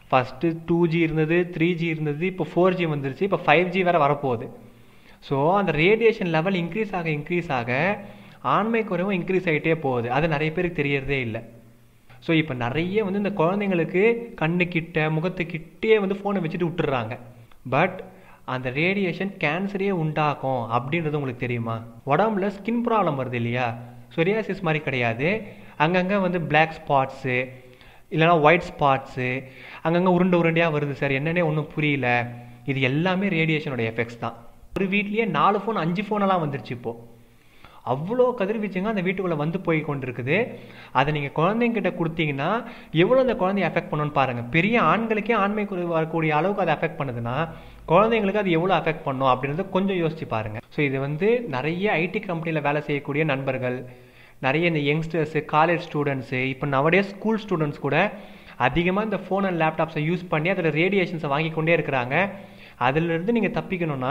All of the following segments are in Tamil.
ஃபஸ்ட்டு டூ ஜி இருந்தது த்ரீ ஜி இருந்தது இப்போ ஃபோர் ஜி வந்துருச்சு இப்போ ஃபைவ் ஜி வேறு வரப்போகுது ஸோ அந்த ரேடியேஷன் லெவல் இன்க்ரீஸ் ஆக இன்க்ரீஸ் ஆக ஆண்மை குறைவும் இன்க்ரீஸ் ஆகிட்டே போகுது அது நிறைய பேருக்கு தெரியறதே இல்லை ஸோ இப்போ நிறைய வந்து இந்த குழந்தைங்களுக்கு கண்ணு கிட்ட முகத்துக்கிட்டே வந்து ஃபோனை வச்சுட்டு விட்டுறாங்க பட் அந்த ரேடியேஷன் கேன்சரே உண்டாக்கும் அப்படின்றது உங்களுக்கு தெரியுமா உடம்புல ஸ்கின் ப்ராப்ளம் வருது இல்லையா சொரியாசிஸ் மாதிரி கிடையாது அங்கங்கே வந்து பிளாக் ஸ்பாட்ஸு இல்லைனா ஒயிட் ஸ்பாட்ஸு அங்கங்கே உருண்டை உருண்டையாக வருது சார் என்னன்னே ஒன்றும் புரியல இது எல்லாமே ரேடியேஷனோட எஃபெக்ட்ஸ் தான் ஒரு வீட்லேயே நாலு ஃபோன் அஞ்சு ஃபோனெல்லாம் வந்துருச்சு இப்போது அவ்வளோ கதிர்வீச்சுங்க அந்த வீட்டுக்குள்ளே வந்து போய் கொண்டிருக்குது அதை நீங்கள் குழந்தைங்கிட்ட கொடுத்தீங்கன்னா எவ்வளோ அந்த குழந்தைய அஃபெக்ட் பண்ணணும்னு பாருங்கள் பெரிய ஆண்களுக்கே ஆண்மை குறைவு வரக்கூடிய அளவுக்கு அதை அஃபெக்ட் பண்ணுதுன்னா குழந்தைங்களுக்கு அது எவ்வளோ அஃபெக்ட் பண்ணும் அப்படின்றத கொஞ்சம் யோசிச்சு பாருங்கள் ஸோ இது வந்து நிறைய ஐடி கம்பெனியில் வேலை செய்யக்கூடிய நண்பர்கள் நிறைய இந்த யங்ஸ்டர்ஸு காலேஜ் ஸ்டூடெண்ட்ஸு இப்போ நவடே ஸ்கூல் ஸ்டூடெண்ட்ஸ் கூட அதிகமாக இந்த ஃபோன் அண்ட் லேப்டாப்ஸை யூஸ் பண்ணி அதில் ரேடியேஷன்ஸை வாங்கி கொண்டே இருக்கிறாங்க அதிலிருந்து நீங்கள் தப்பிக்கணும்னா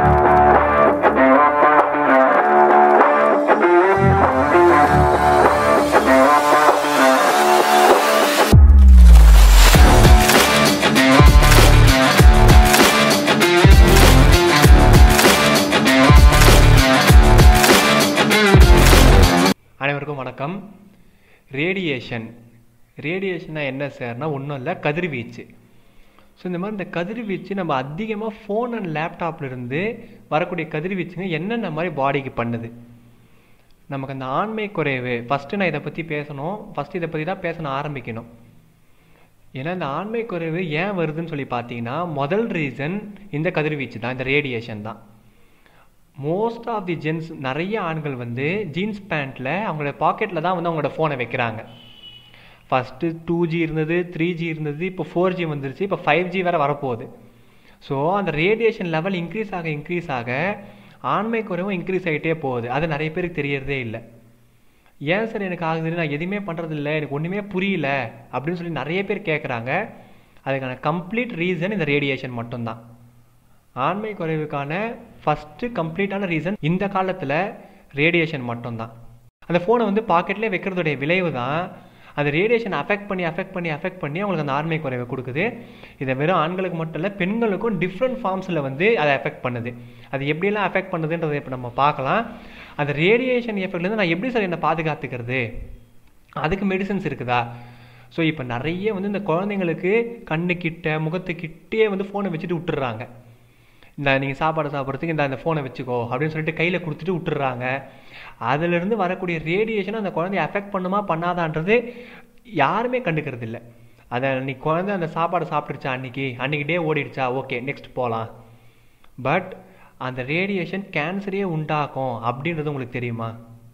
அனைவருக்கும் வணக்கம் ரேடியேஷன் ரேடியேஷனா என்ன சார்னா ஒன்றும் இல்லை கதிர்வீச்சு ஸோ இந்த மாதிரி இந்த கதிர்வீச்சு நம்ம அதிகமாக ஃபோன் அண்ட் லேப்டாப்ல இருந்து வரக்கூடிய கதிர்வீச்சுங்க என்னென்ன மாதிரி பாடிக்கு பண்ணுது நமக்கு அந்த ஆண்மை குறைவு ஃபஸ்ட்டு நான் இதை பற்றி பேசணும் ஃபஸ்ட்டு இதை பற்றி தான் பேசணும் ஆரம்பிக்கணும் ஏன்னா இந்த ஆண்மை குறைவு ஏன் வருதுன்னு சொல்லி பார்த்தீங்கன்னா முதல் ரீசன் இந்த கதிர்வீச்சு தான் இந்த ரேடியேஷன் தான் மோஸ்ட் ஆஃப் தி ஜென்ஸ் நிறைய ஆண்கள் வந்து ஜீன்ஸ் பேண்ட்டில் அவங்களோட பாக்கெட்டில் தான் வந்து அவங்களோட ஃபோனை வைக்கிறாங்க ஃபஸ்ட்டு டூ ஜி இருந்தது த்ரீ ஜி இருந்தது இப்போ ஃபோர் ஜி வந்துருச்சு இப்போ ஃபைவ் ஜி வேறு வரப்போகுது ஸோ அந்த ரேடியேஷன் லெவல் இன்க்ரீஸ் ஆக இன்க்ரீஸ் ஆக ஆண்மை குறைவும் இன்க்ரீஸ் ஆகிட்டே போகுது அது நிறைய பேருக்கு தெரியறதே இல்லை ஏன் சார் எனக்கு ஆகுதுன்னு நான் எதுவுமே பண்ணுறது இல்லை எனக்கு ஒன்றுமே புரியல அப்படின்னு சொல்லி நிறைய பேர் கேட்குறாங்க அதுக்கான கம்ப்ளீட் ரீசன் இந்த ரேடியேஷன் மட்டும்தான் ஆண்மை குறைவுக்கான ஃபஸ்ட்டு கம்ப்ளீட்டான ரீசன் இந்த காலத்தில் ரேடியேஷன் மட்டும்தான் அந்த ஃபோனை வந்து பாக்கெட்லேயே வைக்கிறதுடைய விளைவு தான் அந்த ரேடியேஷன் அஃபெக்ட் பண்ணி அஃபெக்ட் பண்ணி அஃபெக்ட் பண்ணி அவங்களுக்கு அந்த ஆண்மை குறைவை கொடுக்குது இதை வெறும் ஆண்களுக்கு மட்டும் இல்லை பெண்களுக்கும் டிஃப்ரெண்ட் ஃபார்ம்ஸில் வந்து அதை அஃபெக்ட் பண்ணுது அது எப்படியெல்லாம் அஃபெக்ட் பண்ணுதுன்றதை இப்போ நம்ம பார்க்கலாம் அந்த ரேடியேஷன் எஃபெக்ட்லேருந்து நான் எப்படி சார் என்னை பாதுகாத்துக்கிறது அதுக்கு மெடிசன்ஸ் இருக்குதா ஸோ இப்போ நிறைய வந்து இந்த குழந்தைங்களுக்கு கண்ணுக்கிட்ட முகத்துக்கிட்டே வந்து ஃபோனை வச்சுட்டு விட்டுறாங்க இந்த நீங்கள் சாப்பாடு சாப்பிட்றதுக்கு இந்த அந்த ஃபோனை வச்சுக்கோ அப்படின்னு சொல்லிட்டு கையில் கொடுத்துட்டு விட்டுறாங்க அதிலிருந்து வரக்கூடிய ரேடியேஷன் அந்த குழந்தைய அஃபெக்ட் பண்ணுமா பண்ணாதான்றது யாருமே கண்டுக்கிறது இல்லை அதை அன்னைக்கு குழந்தை அந்த சாப்பாடு சாப்பிட்டுருச்சா அன்னைக்கு அன்னைக்கு டே ஓடிடுச்சா ஓகே நெக்ஸ்ட் போகலாம் பட் அந்த ரேடியேஷன் கேன்சரே உண்டாக்கும் அப்படின்றது உங்களுக்கு தெரியுமா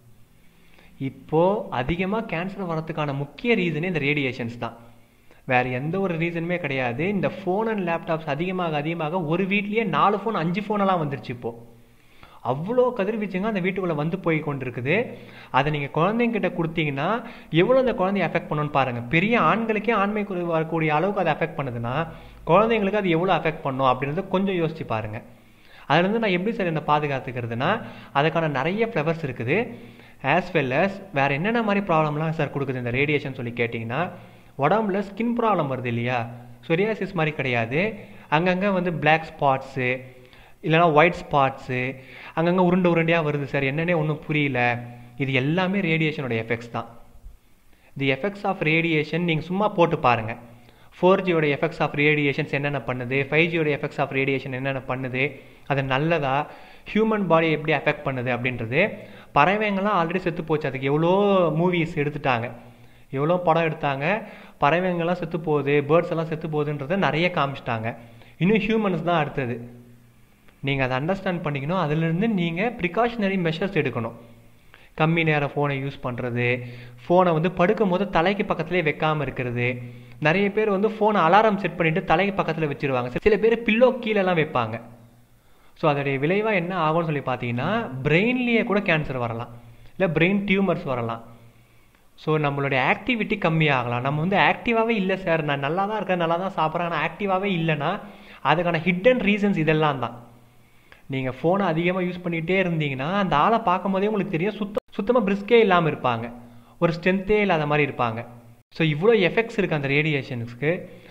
இப்போது அதிகமாக கேன்சர் வரதுக்கான முக்கிய ரீசனே இந்த ரேடியேஷன்ஸ் தான் வேறு எந்த ஒரு ரீசனுமே கிடையாது இந்த ஃபோன் அண்ட் லேப்டாப்ஸ் அதிகமாக அதிகமாக ஒரு வீட்லேயே நாலு ஃபோன் அஞ்சு ஃபோனெல்லாம் வந்துருச்சு இப்போது அவ்வளோ கதிர்வீச்சுங்க அந்த வீட்டுக்குள்ளே வந்து போய் கொண்டிருக்குது அதை நீங்கள் குழந்தைங்கிட்ட கொடுத்தீங்கன்னா எவ்வளோ அந்த குழந்தைய அஃபெக்ட் பண்ணணும்னு பாருங்கள் பெரிய ஆண்களுக்கே ஆண்மை குறைவு வரக்கூடிய அளவுக்கு அதை அஃபெக்ட் பண்ணுதுன்னா குழந்தைங்களுக்கு அது எவ்வளோ அஃபெக்ட் பண்ணும் அப்படின்றத கொஞ்சம் யோசிச்சு பாருங்கள் அதுலேருந்து நான் எப்படி சார் என்னை பாதுகாத்துக்கிறதுனா அதுக்கான நிறைய ஃப்ளவர்ஸ் இருக்குது ஆஸ் வெல் அஸ் வேறு என்னென்ன மாதிரி ப்ராப்ளம்லாம் சார் கொடுக்குது இந்த ரேடியேஷன் சொல்லி கேட்டிங்கன்னா உடம்புல ஸ்கின் ப்ராப்ளம் வருது இல்லையா சொரியாசிஸ் மாதிரி கிடையாது அங்கங்கே வந்து பிளாக் ஸ்பாட்ஸு இல்லைனா ஒயிட் ஸ்பாட்ஸு அங்கங்கே உருண்டை உருண்டையாக வருது சார் என்னன்னே ஒன்றும் புரியல இது எல்லாமே ரேடியேஷனோட எஃபெக்ட்ஸ் தான் தி எஃபெக்ட்ஸ் ஆஃப் ரேடியேஷன் நீங்கள் சும்மா போட்டு பாருங்கள் ஃபோர் ஜியோட எஃபெக்ட்ஸ் ஆஃப் ரேடியேஷன்ஸ் என்னென்ன பண்ணுது ஃபைவ் ஜியோட எஃபெக்ட்ஸ் ஆஃப் ரேடியேஷன் என்னென்ன பண்ணுது அது நல்லதா ஹியூமன் பாடி எப்படி அஃபெக்ட் பண்ணுது அப்படின்றது பறவைங்கள்லாம் ஆல்ரெடி செத்து போச்சு அதுக்கு எவ்வளோ மூவிஸ் எடுத்துட்டாங்க எவ்வளோ படம் எடுத்தாங்க பறவைங்கள்லாம் செத்து போகுது பேர்ட்ஸ் எல்லாம் செத்து போகுதுன்றதை நிறைய காமிச்சிட்டாங்க இன்னும் ஹியூமன்ஸ் தான் அடுத்தது நீங்கள் அதை அண்டர்ஸ்டாண்ட் பண்ணிக்கணும் அதிலிருந்து நீங்கள் ப்ரிகாஷனரி மெஷர்ஸ் எடுக்கணும் கம்மி நேரம் ஃபோனை யூஸ் பண்ணுறது ஃபோனை வந்து படுக்கும் போது தலைக்கு பக்கத்துலேயே வைக்காமல் இருக்கிறது நிறைய பேர் வந்து ஃபோனை அலாரம் செட் பண்ணிவிட்டு தலைக்கு பக்கத்தில் வச்சுருவாங்க சில பேர் பில்லோ கீழெல்லாம் வைப்பாங்க ஸோ அதோடைய விளைவாக என்ன ஆகும்னு சொல்லி பார்த்தீங்கன்னா பிரெயின்லேயே கூட கேன்சர் வரலாம் இல்லை பிரெயின் டியூமர்ஸ் வரலாம் ஸோ நம்மளுடைய ஆக்டிவிட்டி கம்மியாகலாம் நம்ம வந்து ஆக்டிவாகவே இல்லை சார் நான் நல்லா தான் இருக்கேன் நல்லா தான் சாப்பிட்றேன் ஆனால் ஆக்டிவாகவே இல்லைன்னா அதுக்கான ஹிடன் ரீசன்ஸ் இதெல்லாம் தான் நீங்கள் ஃபோனை அதிகமாக யூஸ் பண்ணிகிட்டே இருந்தீங்கன்னா அந்த ஆளை பார்க்கும் போதே உங்களுக்கு தெரியும் சுத்த சுத்தமாக பிரிஸ்கே இல்லாமல் இருப்பாங்க ஒரு ஸ்ட்ரென்த்தே இல்லாத மாதிரி இருப்பாங்க ஸோ இவ்வளோ எஃபெக்ட்ஸ் இருக்குது அந்த ரேடியேஷன்ஸ்க்கு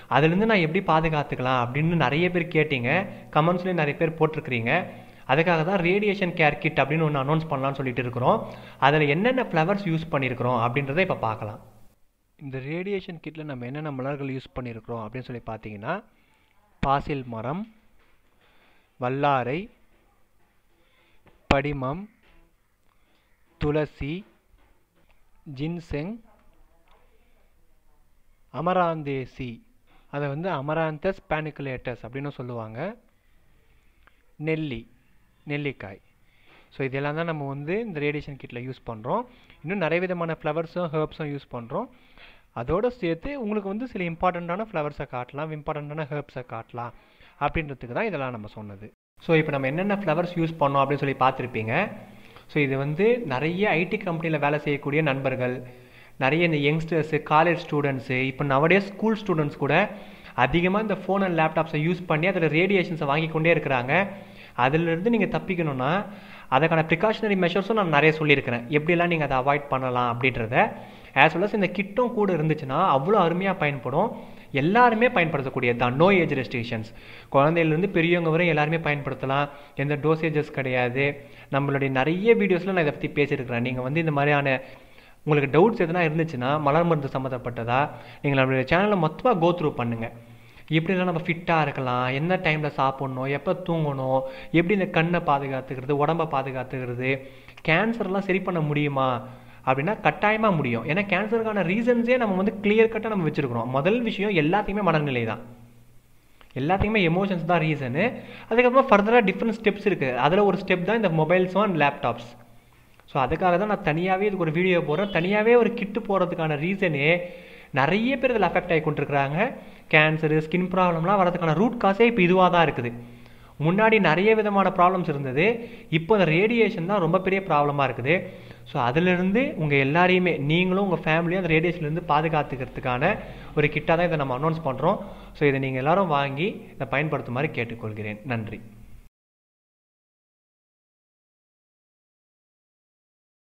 அதுலேருந்து நான் எப்படி பாதுகாத்துக்கலாம் அப்படின்னு நிறைய பேர் கேட்டீங்க கமெண்ட்ஸ்லேயும் நிறைய பேர் போட்டிருக்கிறீங்க அதுக்காக தான் ரேடியேஷன் கேர் கிட் அப்படின்னு ஒன்று அனௌன்ஸ் பண்ணலாம்னு சொல்லிட்டு இருக்கிறோம் அதில் என்னென்ன ஃப்ளவர்ஸ் யூஸ் பண்ணியிருக்கிறோம் அப்படின்றத இப்போ பார்க்கலாம் இந்த ரேடியேஷன் கிட்டில் நம்ம என்னென்ன மலர்கள் யூஸ் பண்ணியிருக்கிறோம் அப்படின்னு சொல்லி பார்த்தீங்கன்னா பாசில் மரம் வல்லாரை படிமம் துளசி ஜின்செங் அமராந்தேசி அதை வந்து அமராந்தஸ் பேனிகுலேட்டஸ் அப்படின்னு சொல்லுவாங்க நெல்லி நெல்லிக்காய் ஸோ இதெல்லாம் தான் நம்ம வந்து இந்த ரேடியேஷன் கிட்டில் யூஸ் பண்ணுறோம் இன்னும் நிறைய விதமான ஃப்ளவர்ஸும் ஹேர்ப்ஸும் யூஸ் பண்ணுறோம் அதோடு சேர்த்து உங்களுக்கு வந்து சில இம்பார்ட்டண்ட்டான ஃப்ளவர்ஸை காட்டலாம் இம்பார்ட்டண்ட்டான ஹேர்ப்ஸை காட்டலாம் அப்படின்றதுக்கு தான் இதெல்லாம் நம்ம சொன்னது ஸோ இப்போ நம்ம என்னென்ன ஃப்ளவர்ஸ் யூஸ் பண்ணோம் அப்படின்னு சொல்லி பார்த்துருப்பீங்க ஸோ இது வந்து நிறைய ஐடி கம்பெனியில் வேலை செய்யக்கூடிய நண்பர்கள் நிறைய இந்த யங்ஸ்டர்ஸு காலேஜ் ஸ்டூடெண்ட்ஸு இப்போ நவடே ஸ்கூல் ஸ்டூடெண்ட்ஸ் கூட அதிகமாக இந்த ஃபோன் அண்ட் லேப்டாப்ஸை யூஸ் பண்ணி அதில் ரேடியேஷன்ஸை வாங்கி கொண்டே இருக்கிறாங்க அதிலிருந்து நீங்கள் தப்பிக்கணும்னா அதுக்கான ப்ரிகாஷனரி மெஷர்ஸும் நான் நிறைய சொல்லியிருக்கிறேன் எப்படிலாம் நீங்கள் அதை அவாய்ட் பண்ணலாம் அப்படின்றத ஆஸ் வெல் அஸ் இந்த கிட்டும் கூட இருந்துச்சுன்னா அவ்வளோ அருமையாக பயன்படும் எல்லாருமே பயன்படுத்தக்கூடியது தான் நோ ஏஜ் ரெஸ்ட்ரிக்ஷன்ஸ் குழந்தையிலேருந்து பெரியவங்க வரை எல்லாருமே பயன்படுத்தலாம் எந்த டோசேஜஸ் கிடையாது நம்மளுடைய நிறைய வீடியோஸில் நான் இதை பற்றி பேசியிருக்கிறேன் நீங்கள் வந்து இந்த மாதிரியான உங்களுக்கு டவுட்ஸ் எதுனா இருந்துச்சுன்னா மலர் மருந்து சம்மந்தப்பட்டதா நீங்கள் நம்மளுடைய சேனலை மொத்தமாக கோ த்ரூ பண்ணுங்கள் எப்படிலாம் நம்ம ஃபிட்டாக இருக்கலாம் என்ன டைமில் சாப்பிட்ணும் எப்போ தூங்கணும் எப்படி இந்த கண்ணை பாதுகாத்துக்கிறது உடம்பை பாதுகாத்துக்கிறது கேன்சர்லாம் சரி பண்ண முடியுமா அப்படின்னா கட்டாயமாக முடியும் ஏன்னா கேன்சருக்கான ரீசன்ஸே நம்ம வந்து கிளியர் கட்டாக நம்ம வச்சுருக்கிறோம் முதல் விஷயம் எல்லாத்தையுமே மனநிலை தான் எல்லாத்தையுமே எமோஷன்ஸ் தான் ரீசனு அதுக்கப்புறம் ஃபர்தராக டிஃப்ரெண்ட் ஸ்டெப்ஸ் இருக்குது அதில் ஒரு ஸ்டெப் தான் இந்த மொபைல்ஸும் அண்ட் லேப்டாப்ஸ் ஸோ அதுக்காக தான் நான் தனியாகவே இதுக்கு ஒரு வீடியோ போடுறேன் தனியாகவே ஒரு கிட்டு போகிறதுக்கான ரீசனே நிறைய பேர் இதில் அஃபெக்ட் ஆகி கொண்டிருக்கிறாங்க கேன்சரு ஸ்கின் ப்ராப்ளம்லாம் வரதுக்கான ரூட் காசே இப்போ இதுவாக தான் இருக்குது முன்னாடி நிறைய விதமான ப்ராப்ளம்ஸ் இருந்தது இப்போ இந்த ரேடியேஷன் தான் ரொம்ப பெரிய ப்ராப்ளமாக இருக்குது ஸோ அதிலிருந்து உங்கள் எல்லாரையுமே நீங்களும் உங்கள் ஃபேமிலியும் அந்த ரேடியேஷன்லேருந்து பாதுகாத்துக்கிறதுக்கான ஒரு கிட்டாக தான் இதை நம்ம அனௌன்ஸ் பண்ணுறோம் ஸோ இதை நீங்கள் எல்லாரும் வாங்கி இதை பயன்படுத்துமாறு கேட்டுக்கொள்கிறேன் நன்றி